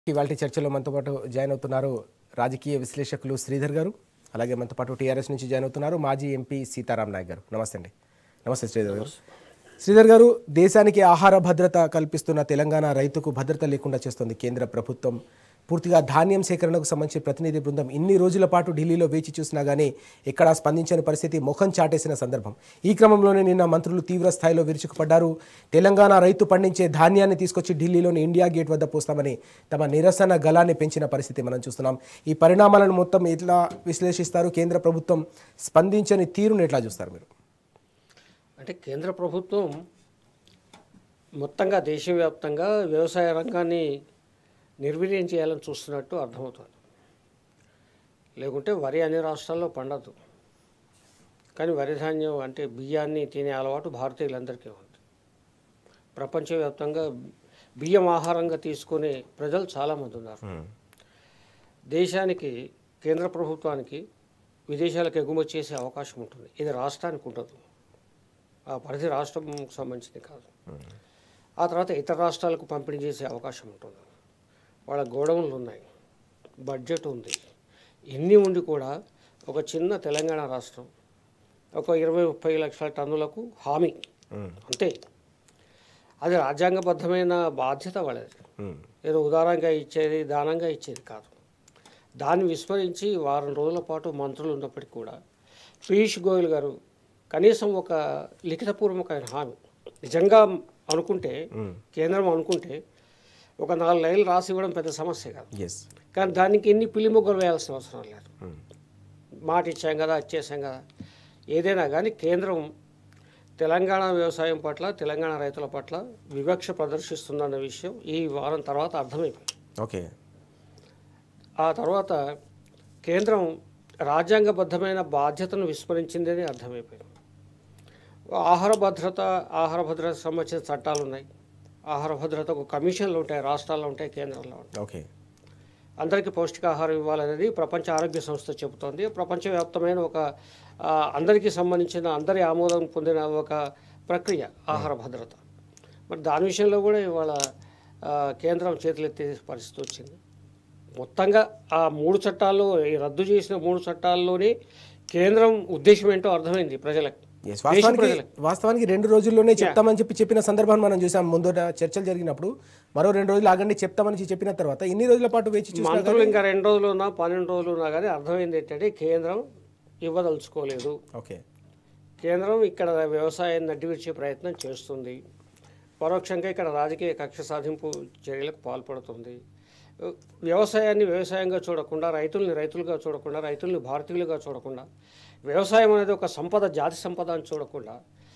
ఇవాళ చర్చలో మనతో పాటు జాయిన్ అవుతున్నారు రాజకీయ విశ్లేషకులు శ్రీధర్ గారు అలాగే మనతో పాటు టీఆర్ఎస్ నుంచి జాయిన్ అవుతున్నారు మాజీ ఎంపీ సీతారాం నాయక్ గారు నమస్తే అండి నమస్తే శ్రీధర్ గారు శ్రీధర్ గారు దేశానికి ఆహార భద్రత కల్పిస్తున్న తెలంగాణ రైతుకు భద్రత లేకుండా చేస్తుంది కేంద్ర ప్రభుత్వం పూర్తిగా ధాన్యం సేకరణకు సంబంధించి ప్రతినిధి బృందం ఇన్ని రోజుల పాటు ఢిల్లీలో వేచి చూసినా కానీ ఎక్కడా స్పందించని పరిస్థితి ముఖం చాటేసిన సందర్భం ఈ క్రమంలోనే నిన్న మంత్రులు తీవ్ర స్థాయిలో విరుచుకుపడ్డారు తెలంగాణ రైతు పండించే ధాన్యాన్ని తీసుకొచ్చి ఢిల్లీలోని ఇండియా గేట్ వద్ద పోస్తామని తమ నిరసన గలాన్ని పెంచిన పరిస్థితి మనం చూస్తున్నాం ఈ పరిణామాలను మొత్తం ఎట్లా విశ్లేషిస్తారు కేంద్ర ప్రభుత్వం స్పందించని తీరును ఎట్లా చూస్తారు మీరు అంటే కేంద్ర ప్రభుత్వం మొత్తంగా దేశవ్యాప్తంగా వ్యవసాయ రంగాన్ని నిర్వీర్యం చేయాలని చూస్తున్నట్టు అర్థమవుతుంది లేకుంటే వరి అన్ని రాష్ట్రాల్లో పండదు కానీ వరి ధాన్యం అంటే బియ్యాన్ని తినే అలవాటు భారతీయులందరికీ ఉంది ప్రపంచవ్యాప్తంగా బియ్యం ఆహారంగా తీసుకునే ప్రజలు చాలామంది ఉన్నారు దేశానికి కేంద్ర ప్రభుత్వానికి విదేశాలకు ఎగుమతి చేసే అవకాశం ఉంటుంది ఇది రాష్ట్రానికి ఉండదు ఆ పరిధి రాష్ట్రంకి సంబంధించింది కాదు ఆ తర్వాత ఇతర రాష్ట్రాలకు పంపిణీ చేసే అవకాశం ఉంటుంది వాళ్ళ గోడౌన్లు ఉన్నాయి బడ్జెట్ ఉంది ఇన్ని ఉండి కూడా ఒక చిన్న తెలంగాణ రాష్ట్రం ఒక ఇరవై ముప్పై లక్షల టన్నులకు హామీ అంతే అది రాజ్యాంగబద్ధమైన బాధ్యత వాళ్ళది ఏదో ఉదారంగా ఇచ్చేది దానంగా ఇచ్చేది కాదు దాన్ని విస్మరించి వారం రోజుల పాటు మంత్రులు ఉన్నప్పటికీ కూడా పీయూష్ గోయల్ గారు కనీసం ఒక లిఖితపూర్వకమైన హామీ నిజంగా అనుకుంటే కేంద్రం అనుకుంటే ఒక నాలుగు లైన్లు రాసి ఇవ్వడం పెద్ద సమస్య కాదు ఎస్ కానీ దానికి ఎన్ని పిల్లిమొగ్గలు వేయాల్సిన అవసరం లేదు మాట ఇచ్చాం కదా వచ్చేసాం కదా ఏదైనా కానీ కేంద్రం తెలంగాణ వ్యవసాయం పట్ల తెలంగాణ రైతుల పట్ల వివక్ష ప్రదర్శిస్తుందన్న విషయం ఈ వారం తర్వాత అర్థమైపోయింది ఓకే ఆ తర్వాత కేంద్రం రాజ్యాంగబద్ధమైన బాధ్యతను విస్మరించిందని అర్థమైపోయింది ఆహార భద్రత ఆహార భద్రత సంబంధించిన చట్టాలు ఉన్నాయి ఆహార భద్రతకు కమిషన్లు ఉంటాయి రాష్ట్రాల్లో ఉంటాయి కేంద్రంలో ఉంటాయి ఓకే అందరికీ పౌష్టికాహారం ఇవ్వాలనేది ప్రపంచ ఆరోగ్య సంస్థ చెబుతోంది ప్రపంచవ్యాప్తమైన ఒక ఆ, అందరికీ సంబంధించిన అందరి ఆమోదం పొందిన ఒక ప్రక్రియ ఆహార భద్రత మరి దాని విషయంలో కూడా ఇవాళ ఆ, కేంద్రం చేతులెత్తే పరిస్థితి వచ్చింది మొత్తంగా ఆ మూడు చట్టాల్లో ఈ రద్దు చేసిన మూడు చట్టాల్లోనే కేంద్రం ఉద్దేశం ఏంటో అర్థమైంది ప్రజలకు ఎస్ దేశ వాస్తవానికి ప్రజలకు వాస్తవానికి రెండు రోజుల్లోనే చెప్తామని చెప్పి చెప్పిన సందర్భాన్ని మనం చూసాం ముందట చర్చలు జరిగినప్పుడు మరో రెండు రోజులు ఆగండి చెప్తామని చెప్పిన తర్వాత ఇన్ని రోజుల పాటు వేచి చూసినా మంత్రులు ఇంకా రెండు రోజులు ఉన్నా పన్నెండు రోజులు ఉన్నా కానీ అర్థమైంది ఏంటంటే కేంద్రం ఇవ్వదలుచుకోలేదు ఓకే కేంద్రం ఇక్కడ వ్యవసాయాన్ని నడ్డివిచ్చే ప్రయత్నం చేస్తుంది పరోక్షంగా ఇక్కడ రాజకీయ కక్ష సాధింపు చర్యలకు పాల్పడుతుంది వ్యవసాయాన్ని వ్యవసాయంగా చూడకుండా రైతుల్ని రైతులుగా చూడకుండా రైతుల్ని భారతీయులుగా చూడకుండా వ్యవసాయం అనేది ఒక సంపద జాతి సంపద అని చూడకుండా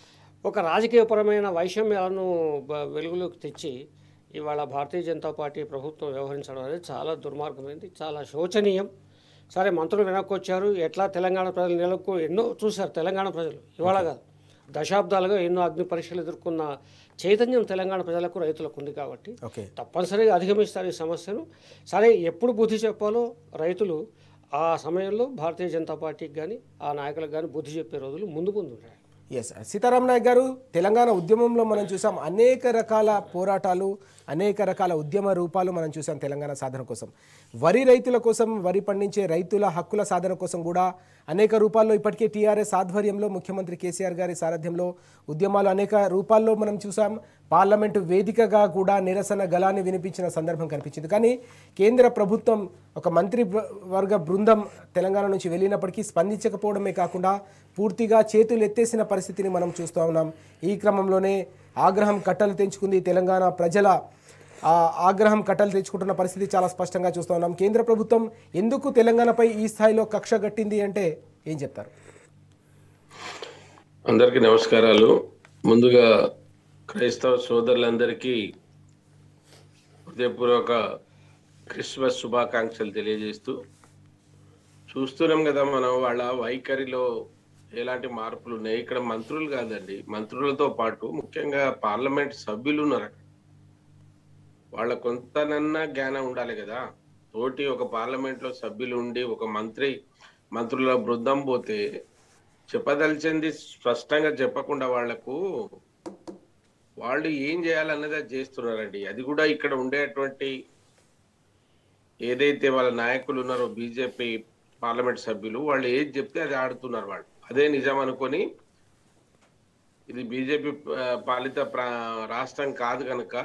ఒక రాజకీయపరమైన వైషమ్యాలను బ- వెలుగులోకి తెచ్చి ఇవాళ భారతీయ జనతా పార్టీ ప్రభుత్వం వ్యవహరించడం అనేది చాలా దుర్మార్గమైంది చాలా శోచనీయం సరే మంత్రులు వెనక్కి వచ్చారు ఎట్లా తెలంగాణ ప్రజలు నెలకు ఎన్నో చూశారు తెలంగాణ ప్రజలు ఇవాళ కాదు దశాబ్దాలుగా ఎన్నో అగ్ని పరీక్షలు ఎదుర్కొన్న చైతన్యం తెలంగాణ ప్రజలకు రైతులకు ఉంది కాబట్టి ఓకే తప్పనిసరిగా అధిగమిస్తారు ఈ సమస్యను సరే ఎప్పుడు బుద్ధి చెప్పాలో రైతులు ఆ సమయంలో భారతీయ జనతా పార్టీకి కానీ ఆ నాయకులకు కానీ బుద్ధి చెప్పే రోజులు ముందు ముందు ఉన్నాయి ఎస్ సీతారాం నాయక్ గారు తెలంగాణ ఉద్యమంలో మనం చూసాం అనేక రకాల పోరాటాలు అనేక రకాల ఉద్యమ రూపాలు మనం చూసాం తెలంగాణ సాధన కోసం వరి రైతుల కోసం వరి పండించే రైతుల హక్కుల సాధన కోసం కూడా అనేక రూపాల్లో ఇప్పటికే టీఆర్ఎస్ ఆధ్వర్యంలో ముఖ్యమంత్రి కేసీఆర్ గారి సారథ్యంలో ఉద్యమాలు అనేక రూపాల్లో మనం చూసాం పార్లమెంటు వేదికగా కూడా నిరసన గలాన్ని వినిపించిన సందర్భం కనిపించింది కానీ కేంద్ర ప్రభుత్వం ఒక మంత్రి బ- వర్గ బృందం తెలంగాణ నుంచి వెళ్ళినప్పటికీ స్పందించకపోవడమే కాకుండా పూర్తిగా చేతులు ఎత్తేసిన పరిస్థితిని మనం చూస్తూ ఉన్నాం ఈ క్రమంలోనే ఆగ్రహం కట్టలు తెంచుకుంది తెలంగాణ ప్రజల ఆ ఆగ్రహం కట్టలు తెచ్చుకుంటున్న పరిస్థితి చాలా స్పష్టంగా చూస్తూ ఉన్నాం కేంద్ర ప్రభుత్వం ఎందుకు తెలంగాణపై ఈ స్థాయిలో కక్ష గట్టింది అంటే ఏం చెప్తారు అందరికీ నమస్కారాలు ముందుగా క్రైస్తవ సోదరులందరికీ హృదయపూర్వక క్రిస్మస్ శుభాకాంక్షలు తెలియజేస్తూ చూస్తున్నాం కదా మనం వాళ్ళ వైఖరిలో ఎలాంటి మార్పులు ఉన్నాయి ఇక్కడ మంత్రులు కాదండి మంత్రులతో పాటు ముఖ్యంగా పార్లమెంట్ సభ్యులు ఉన్నారు అక్కడ. వాళ్ళ కొంతనన్నా జ్ఞానం ఉండాలి కదా తోటి ఒక పార్లమెంట్ లో సభ్యులు ఉండి ఒక మంత్రి మంత్రుల బృందం పోతే చెప్పదలిచింది స్పష్టంగా చెప్పకుండా వాళ్లకు వాళ్ళు ఏం చేయాలన్నది అది చేస్తున్నారండి అది కూడా ఇక్కడ ఉండేటువంటి ఏదైతే వాళ్ళ నాయకులు ఉన్నారో బీజేపీ పార్లమెంట్ సభ్యులు వాళ్ళు ఏది చెప్తే అది ఆడుతున్నారు వాళ్ళు అదే నిజం అనుకొని ఇది బీజేపీ పాలిత ప్రా- రాష్ట్రం కాదు కనుక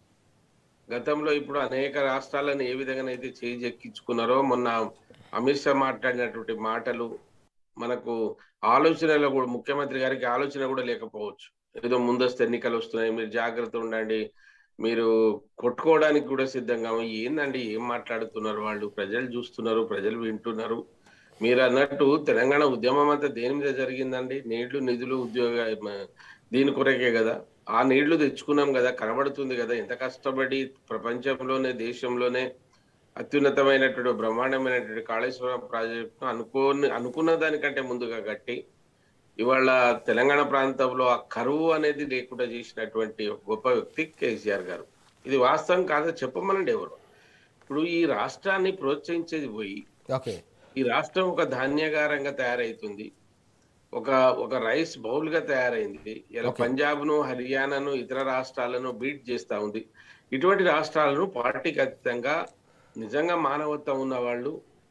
గతంలో ఇప్పుడు అనేక రాష్ట్రాలను ఏ విధంగానైతే చేయి ఎక్కించుకున్నారో మొన్న అమిత్ షా మాట్లాడినటువంటి మాటలు మనకు ఆలోచనలో కూడా ముఖ్యమంత్రి గారికి ఆలోచన కూడా లేకపోవచ్చు ఏదో ముందస్తు ఎన్నికలు వస్తున్నాయి మీరు జాగ్రత్త ఉండండి మీరు కొట్టుకోవడానికి కూడా సిద్ధంగా ఉన్నారు. ఏందండి ఏం మాట్లాడుతున్నారు వాళ్ళు ప్రజలు చూస్తున్నారు ప్రజలు వింటున్నారు మీరు అన్నట్టు తెలంగాణ ఉద్యమం అంతా దేని మీద జరిగిందండి నీళ్లు నిధులు ఉద్యోగ మ- దీని కొరకే కదా ఆ నీళ్లు తెచ్చుకున్నాం కదా కనబడుతుంది కదా ఎంత కష్టపడి ప్రపంచంలోనే దేశంలోనే అత్యున్నతమైనటువంటి బ్రహ్మాండమైనటువంటి కాళేశ్వరం ప్రాజెక్టును అనుకోని అనుకున్న దానికంటే ముందుగా కట్టి ఇవాళ తెలంగాణ ప్రాంతంలో ఆ కరువు అనేది లేకుండా చేసినటువంటి ఒక గొప్ప వ్యక్తి కేసీఆర్ గారు ఇది వాస్తవం కాదో చెప్పమనండి ఎవరు ఇప్పుడు ఈ రాష్ట్రాన్ని ప్రోత్సహించేది పోయి ఓకే ఈ రాష్ట్రం ఒక ధాన్యాగారంగా తయారైతుంది ఒక ఒక రైస్ బౌల్ గా తయారైంది ఇలా Okay. పంజాబ్ ను హర్యానాను ఇతర రాష్ట్రాలను బీట్ చేస్తా ఉంది ఇటువంటి రాష్ట్రాలను పార్టీకి అతీతంగా నిజంగా మానవత్వం ఉన్న వాళ్ళు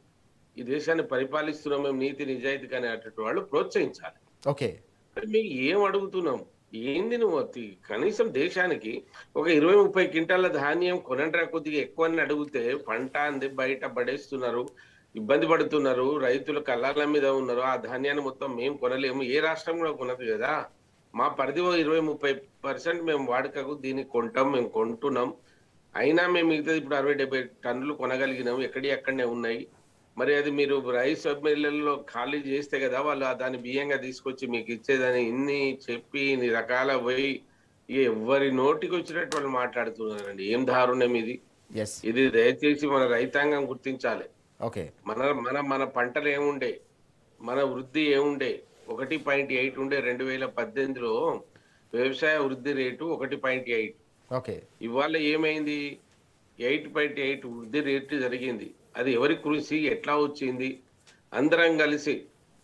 ఈ దేశాన్ని పరిపాలిస్తున్నాం మేము నీతి నిజాయితీ అనేటువంటి వాళ్ళు ప్రోత్సహించాలి ఓకే మరి మేము ఏం అడుగుతున్నాం ఏంది నువ్వు అతి కనీసం దేశానికి ఒక ఇరవై ముప్పై క్వింటాల ధాన్యం కొనండ్రా కొద్దిగా ఎక్కువ అని అడిగితే పంట అంది బయట పడేస్తున్నారు ఇబ్బంది పడుతున్నారు రైతులు కళ్ళాల మీద ఉన్నారు ఆ ధాన్యాన్ని మొత్తం మేము కొనలేము ఏ రాష్ట్రం కూడా కొనదు కదా మా పరిధి ఓ ఇరవై ముప్పై పర్సెంట్ మేము వాడుకకు దీన్ని కొంటాం మేము కొంటున్నాం అయినా మేము మిగతా ఇప్పుడు అరవై డెబ్బై టన్నులు కొనగలిగినాం ఎక్కడి ఎక్కడనే ఉన్నాయి మరి అది మీరు రైస్ మిల్లల్లో ఖాళీ చేస్తే కదా వాళ్ళు ఆ దాన్ని బియ్యంగా తీసుకొచ్చి మీకు ఇచ్చేదని ఇన్ని చెప్పి ఇన్ని రకాల పోయి ఇక ఎవరి నోటికి వచ్చినట్టు వాళ్ళు మాట్లాడుతున్నారండి ఏం దారుణం ఇది ఎస్ ఇది దయచేసి మన రైతాంగం గుర్తించాలి ఓకే మన మన మన పంటలు ఏముండే మన వృద్ధి ఏముండే ఒకటి పాయింట్ ఎయిట్ ఉండే రెండు వేల పద్దెనిమిదిలో వ్యవసాయ వృద్ధి రేటు ఒకటి పాయింట్ ఎయిట్ ఓకే ఇవాళ ఏమైంది ఎయిట్ పాయింట్ ఎయిట్ వృద్ధి రేటు జరిగింది అది ఎవరి కృషి ఎట్లా వచ్చింది అందరం కలిసి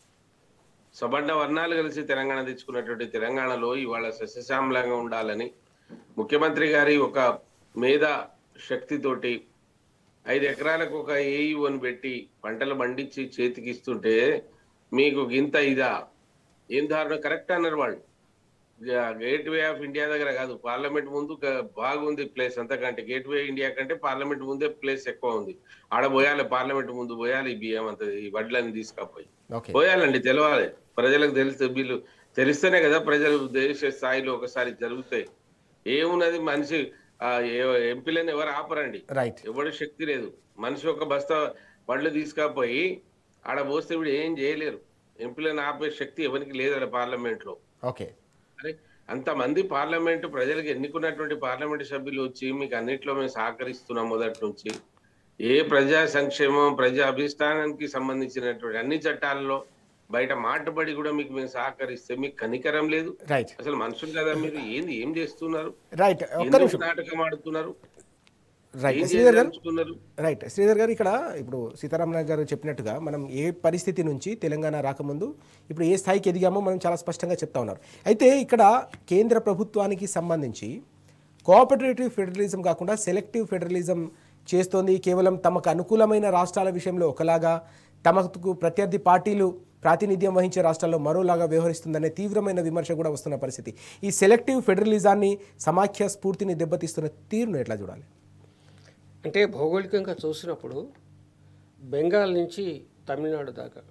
సబర్ణ వర్ణాలు కలిసి తెలంగాణ తెచ్చుకున్నటువంటి తెలంగాణలో ఇవాళ సస్యశ్యామలంగా ఉండాలని ముఖ్యమంత్రి గారి ఒక మేధా శక్తితోటి ఐదు ఎకరాలకు ఒక ఏఈఓని పెట్టి పంటలు పండించి చేతికి ఇస్తుంటే మీకు గింత ఇదా ఏం దారుణం కరెక్ట్ అన్నారు వాళ్ళు గేట్ వే ఆఫ్ ఇండియా దగ్గర కాదు పార్లమెంట్ ముందు గ- బాగుంది ప్లేస్ అంతకంటే గేట్ వే ఇండియా కంటే పార్లమెంట్ ముందే ప్లేస్ ఎక్కువ ఉంది ఆడ పోయాలి పార్లమెంట్ ముందు పోయాలి ఈ బియ్యం అంత ఈ వడ్లని తీసుకపోయి ఓకే పోయాలండి తెలవాలి ప్రజలకు తెలిస్తే వీళ్ళు తెలిస్తేనే కదా ప్రజలు దేశ స్థాయిలో ఒకసారి జరుగుతాయి ఏమున్నది మనిషి ఆ ఏ- ఎంపీలను ఎవరు ఆపరండి రైట్ ఎవడు శక్తి లేదు మనిషి ఒక బస్తా పళ్ళు తీసుకపోయి ఆడ పోస్తే వీడు ఏం చేయలేరు ఎంపీలను ఆపే శక్తి ఎవరికి లేదు ఆడ పార్లమెంట్ లో ఓకే అరే అంతమంది పార్లమెంట్ ప్రజలకు ఎన్నుకున్నటువంటి పార్లమెంట్ సభ్యులు వచ్చి మీకు అన్నిట్లో మేము సహకరిస్తున్నాం మొదటి నుంచి ఏ ప్రజా సంక్షేమం ప్రజా అభిష్టానానికి సంబంధించినటువంటి అన్ని చట్టాల్లో బయట మాటబడి కూడా మీకు మేము సహకరిస్తే మీకు కనికరం లేదు రైట్ అసలు మనుషులు కదా మీరు ఏంది ఏం చేస్తున్నారు రైట్ ఒక్క ఎందుకు నిమిషం నాటకం ఆడుతున్నారు రైట్ ఏం శ్రీధర్ గారు చేయదలుచుకున్నారు రైట్ శ్రీధర్ గారు ఇక్కడ ఇప్పుడు సీతారామరాజు గారు చెప్పినట్టుగా మనం ఏ పరిస్థితి నుంచి తెలంగాణ రాకముందు ఇప్పుడు ఏ స్థాయికి ఎదిగామో మనం చాలా స్పష్టంగా చెప్తా ఉన్నారు అయితే ఇక్కడ కేంద్ర ప్రభుత్వానికి సంబంధించి కోఆపరేటివ్ ఫెడరలిజం కాకుండా సెలెక్టివ్ ఫెడరలిజం చేస్తోంది కేవలం తమకు అనుకూలమైన రాష్ట్రాల విషయంలో ఒకలాగా తమకు ప్రత్యర్థి పార్టీలు ప్రాతినిధ్యం వహించే రాష్ట్రాల్లో మరోలాగా వ్యవహరిస్తుందనే తీవ్రమైన విమర్శ కూడా వస్తున్న పరిస్థితి ఈ సెలెక్టివ్ ఫెడరలిజాన్ని సమాఖ్య స్ఫూర్తిని దెబ్బతీస్తున్న తీరును ఎట్లా చూడాలి అంటే భౌగోళికంగా చూసినప్పుడు బెంగాల్ నుంచి తమిళనాడు దాకా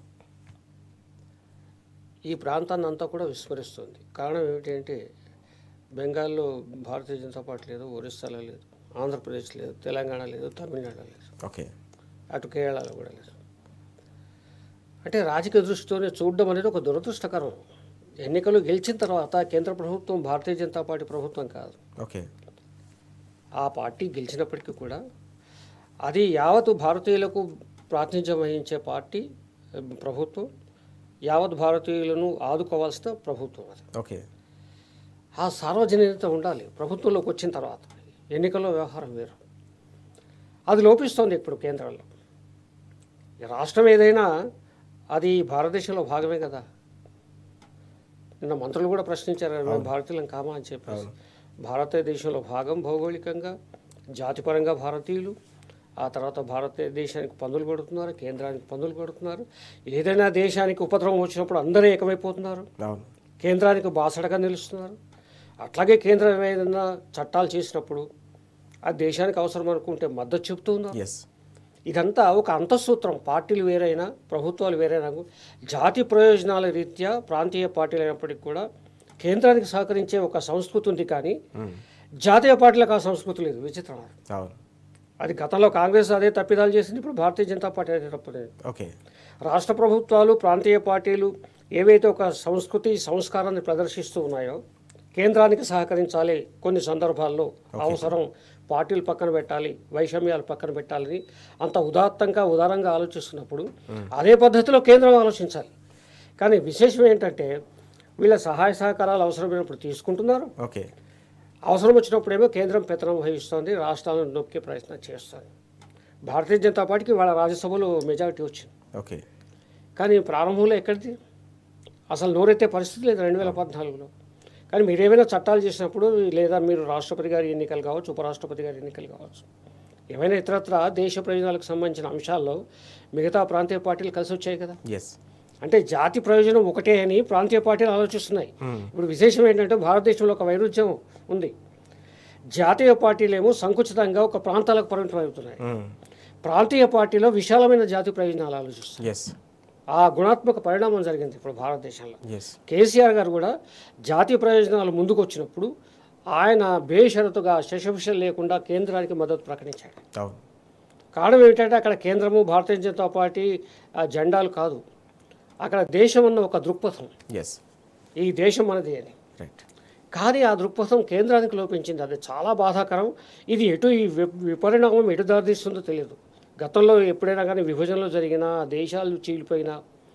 ఈ ప్రాంతాన్ని అంతా కూడా విస్మరిస్తుంది కారణం ఏమిటంటే బెంగాల్లో భారతీయ జనతా పార్టీ లేదు ఒరిస్సాలో లేదు ఆంధ్రప్రదేశ్ లేదు తెలంగాణ లేదు తమిళనాడు లేదు ఓకే అటు కేరళలో కూడా లేదు అంటే రాజకీయ దృష్టితోనే చూడడం అనేది ఒక దురదృష్టకరం ఎన్నికలు గెలిచిన తర్వాత కేంద్ర ప్రభుత్వం భారతీయ జనతా పార్టీ ప్రభుత్వం కాదు ఓకే ఆ పార్టీ గెలిచినప్పటికీ కూడా అది యావత్ భారతీయులకు ప్రాతినిధ్యం వహించే పార్టీ ఆ, ప్రభుత్వం యావత్ భారతీయులను ఆదుకోవాల్సిన ప్రభుత్వం అది ఓకే ఆ సార్వజనీయత ఉండాలి ప్రభుత్వంలోకి వచ్చిన తర్వాత ఎన్నికల్లో వ్యవహారం వేరు అది లోపిస్తోంది ఇప్పుడు కేంద్రంలో ఈ రాష్ట్రం ఏదైనా అది భారతదేశంలో భాగమే కదా నిన్న మంత్రులు కూడా ప్రశ్నించారు కదా, మేము భారతీయులం కామా అని చెప్పేసి భారతదేశంలో భాగం భౌగోళికంగా జాతిపరంగా భారతీయులు ఆ తర్వాత భారతదేశానికి పన్నులు కొడుతున్నారు కేంద్రానికి పన్నులు కొడుతున్నారు ఏదైనా దేశానికి ఉపద్రవం వచ్చినప్పుడు అందరూ ఏకమైపోతున్నారు అవును కేంద్రానికి బాసడగా నిలుస్తున్నారు అట్లాగే కేంద్రం ఏదైనా చట్టాలు చేసినప్పుడు ఆ దేశానికి అవసరం అనుకుంటే మద్దతు చెబుతూ ఉన్నారు ఎస్ ఇదంతా ఒక అంతఃసూత్రం పార్టీలు వేరైనా ప్రభుత్వాలు వేరైనా జాతి ప్రయోజనాల రీత్యా ప్రాంతీయ పార్టీలు అయినప్పటికీ కూడా కేంద్రానికి సహకరించే ఒక సంస్కృతి ఉంది కానీ జాతీయ పార్టీలకు ఆ సంస్కృతి లేదు విచిత్రం అది. అవును అది గతంలో కాంగ్రెస్ అదే తప్పిదాలు చేసింది ఇప్పుడు భారతీయ జనతా పార్టీ అదే తప్పలేదు ఓకే రాష్ట్ర ప్రభుత్వాలు ప్రాంతీయ పార్టీలు ఏవైతే ఒక సంస్కృతి సంస్కారాన్ని ప్రదర్శిస్తూ ఉన్నాయో కేంద్రానికి సహకరించాలి కొన్ని సందర్భాల్లో అవసరం పార్టీలు పక్కన పెట్టాలి వైషమ్యాలు పక్కన పెట్టాలని అంత ఉదాత్తంగా ఉదారంగా ఆలోచిస్తున్నప్పుడు అదే పద్ధతిలో కేంద్రం ఆలోచించాలి కానీ విశేషం ఏంటంటే వీళ్ళ సహాయ సహకారాలు అవసరమైనప్పుడు తీసుకుంటున్నారు ఓకే అవసరం వచ్చినప్పుడేమో కేంద్రం పెత్తనం వహిస్తోంది రాష్ట్రాలను నొక్కే ప్రయత్నం చేస్తుంది భారతీయ జనతా పార్టీకి వాళ్ళ రాజ్యసభలో మెజారిటీ వచ్చింది ఓకే కానీ ప్రారంభంలో ఎక్కడిది అసలు నోరెత్తే పరిస్థితి లేదు రెండు వేల పద్నాలుగులో కానీ మీరు ఏమైనా చట్టాలు చేసినప్పుడు లేదా మీరు రాష్ట్రపతి గారి ఎన్నికలు కావచ్చు ఉపరాష్ట్రపతి గారి ఎన్నికలు కావచ్చు ఏమైనా ఇతరత్ర దేశ ప్రయోజనాలకు సంబంధించిన అంశాల్లో మిగతా ప్రాంతీయ పార్టీలు కలిసి వచ్చాయి కదా ఎస్ అంటే జాతి ప్రయోజనం ఒకటే అని ప్రాంతీయ పార్టీలు ఆలోచిస్తున్నాయి ఇప్పుడు విశేషం ఏంటంటే భారతదేశంలో ఒక వైరుధ్యం ఉంది జాతీయ పార్టీలేమో సంకుచితంగా ఒక ప్రాంతాలకు పరిమితం అవుతున్నాయి ప్రాంతీయ పార్టీలో విశాలమైన జాతి ప్రయోజనాలు ఆలోచిస్తున్నాయి ఎస్ ఆ గుణాత్మక పరిణామం జరిగింది ఇప్పుడు భారతదేశంలో ఎస్ కేసీఆర్ గారు కూడా జాతీయ ప్రయోజనాలు ముందుకు వచ్చినప్పుడు ఆయన బేషరతుగా శశభిషం లేకుండా కేంద్రానికి మద్దతు ప్రకటించాడు అవును కారణం ఏంటంటే అక్కడ కేంద్రము భారతీయ జనతా పార్టీ ఆ, జెండాలు కాదు అక్కడ దేశం అన్న ఒక దృక్పథం ఎస్ ఈ దేశం మనది అని రైట్ కానీ ఆ దృక్పథం కేంద్రానికి లోపించింది అది చాలా బాధాకరం ఇది ఎటు ఈ వి- విపరిణామం ఎటు దారితీస్తుందో తెలియదు గతంలో ఎప్పుడైనా కానీ విభజనలో జరిగిన దేశాలు చీలిపోయినా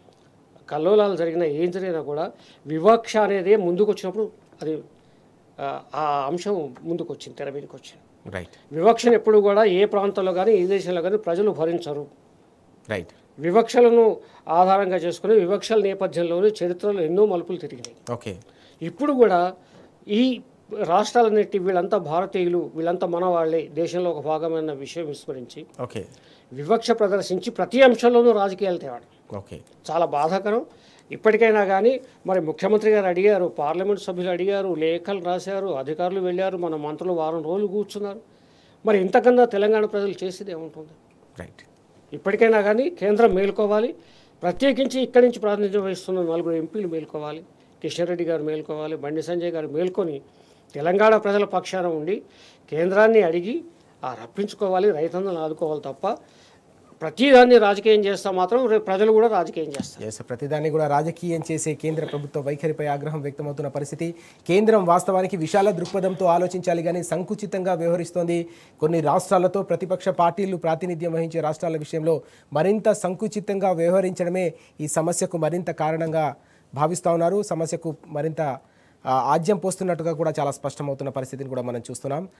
కల్లోలాలు జరిగినా ఏం జరిగినా కూడా వివక్ష అనేది ముందుకు వచ్చినప్పుడు అది ఆ, ఆ అంశం ముందుకు వచ్చింది తెర మీదకి వచ్చింది రైట్ వివక్షను ఎప్పుడు కూడా ఏ ప్రాంతంలో కానీ ఏ దేశంలో కానీ ప్రజలు భరించరు రైట్ వివక్షలను ఆధారంగా చేసుకుని వివక్షల నేపథ్యంలోనే చరిత్రలో ఎన్నో మలుపులు తిరిగినాయి ఓకే ఇప్పుడు కూడా ఈ రాష్ట్రాలన్నిటి వీళ్ళంతా భారతీయులు వీళ్ళంతా మన వాళ్ళే దేశంలో ఒక భాగమైన విషయం విస్మరించి ఓకే వివక్ష ప్రదర్శించి ప్రతి అంశంలోనూ రాజకీయాలు తేవడం ఓకే చాలా బాధాకరం ఇప్పటికైనా కానీ మరి ముఖ్యమంత్రి గారు అడిగారు పార్లమెంట్ సభ్యులు అడిగారు లేఖలు రాశారు అధికారులు వెళ్ళారు మన మంత్రులు వారం రోజులు కూర్చున్నారు మరి ఇంతకన్నా తెలంగాణ ప్రజలు చేసేది ఏముంటుంది రైట్ ఇప్పటికైనా కానీ కేంద్రం మేల్కోవాలి ప్రత్యేకించి ఇక్కడి నుంచి ప్రాతినిధ్యం వహిస్తున్న నలుగురు ఎంపీలు మేల్కోవాలి కిషన్ రెడ్డి గారు మేల్కోవాలి బండి సంజయ్ గారు మేల్కొని తెలంగాణ ప్రజల పక్షాన ఉండి కేంద్రాన్ని అడిగి ఆ రప్పించుకోవాలి రైతన్నలను ఆదుకోవాలి తప్ప ప్రతిదాన్ని రాజకీయం చేస్తా మాత్రం రేపు ప్రజలు కూడా రాజకీయం చేస్తారు ఎస్ ప్రతిదాన్ని కూడా రాజకీయం చేసే కేంద్ర ప్రభుత్వ వైఖరిపై ఆగ్రహం వ్యక్తమవుతున్న పరిస్థితి కేంద్రం వాస్తవానికి విశాల దృక్పథంతో ఆలోచించాలి కానీ సంకుచితంగా వ్యవహరిస్తోంది కొన్ని రాష్ట్రాలతో ప్రతిపక్ష పార్టీలు ప్రాతినిధ్యం వహించే రాష్ట్రాల విషయంలో మరింత సంకుచితంగా వ్యవహరించడమే ఈ సమస్యకు మరింత కారణంగా భావిస్తూ ఉన్నారు సమస్యకు మరింత ఆ, ఆజ్యం పోస్తున్నట్టుగా కూడా చాలా స్పష్టమవుతున్న పరిస్థితిని కూడా మనం చూస్తున్నాం